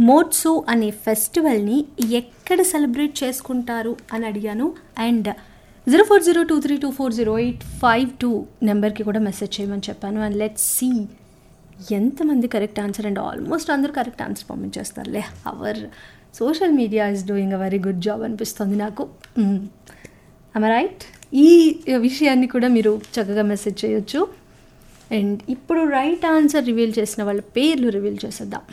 మోట్సు అనే ఫెస్టివల్ని ఎక్కడ సెలబ్రేట్ చేసుకుంటారు అని అడిగాను and zero four zero two three two four zero eight five two నెంబర్కి కూడా మెసేజ్ చేయమని చెప్పాను అండ్ లెట్స్ సీ ఎంతమంది కరెక్ట్ ఆన్సర్ అండ్ ఆల్మోస్ట్ అందరూ కరెక్ట్ ఆన్సర్ పంపించేస్తారులే our social media is doing a very good job అనిపిస్తుంది నాకు అమ రైట్ ఈ విషయాన్ని కూడా మీరు చక్కగా మెసేజ్ చేయొచ్చు అండ్ ఇప్పుడు రైట్ ఆన్సర్ రివీల్ చేసిన వాళ్ళ పేర్లు రివీల్ చేసేద్దాం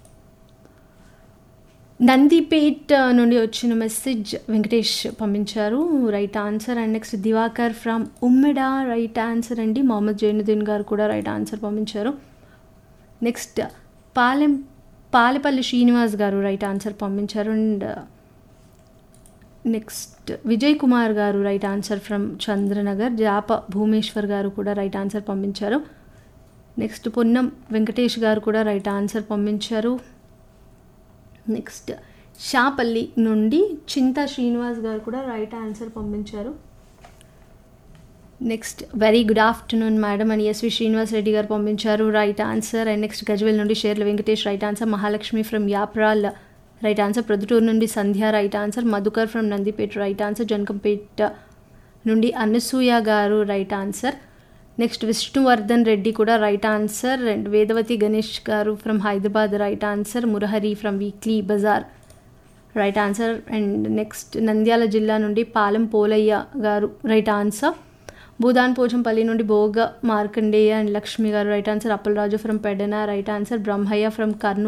నందిపేట్ నుండి వచ్చిన మెసేజ్ వెంకటేష్ పంపించారు right answer and next Diwakar from Ummeda right answer అండి మొహమ్మద్ జైనుద్దీన్ గారు కూడా రైట్ ఆన్సర్ పంపించారు నెక్స్ట్ పాలెం పాలెపల్లి శ్రీనివాస్ గారు రైట్ ఆన్సర్ పంపించారు అండ్ నెక్స్ట్ విజయ్ కుమార్ గారు రైట్ ఆన్సర్ ఫ్రమ్ చంద్రనగర్ జాప భూమేశ్వర్ గారు కూడా రైట్ ఆన్సర్ పంపించారు నెక్స్ట్ పొన్నం వెంకటేష్ గారు కూడా రైట్ ఆన్సర్ పంపించారు నెక్స్ట్ షాపల్లి నుండి చింతా శ్రీనివాస్ గారు కూడా రైట్ ఆన్సర్ పంపించారు next very good afternoon madam అని ఎస్వి శ్రీనివాస్ రెడ్డి గారు పంపించారు right answer and next Gajwel నుండి Sherla Venkatesh right answer Mahalakshmi from Yapral right answer Proddatur నుండి Sandhya right answer Madhukar from Nandipet right answer Janakampet నుండి అనసూయ గారు right answer next Vishnuvardhan Reddy కూడా right answer and Vedavathi Ganesh గారు from Hyderabad right answer Murahari from weekly bazaar right answer and next Nandyala జిల్లా నుండి పాలెం పోలయ్య గారు రైట్ ఆన్సర్ భూదాన్ పోచంపల్లి నుండి భోగ మార్కండేయ అండ్ లక్ష్మి గారు right answer Appalaraju from Pedana right answer Brahmaiah from Kurnool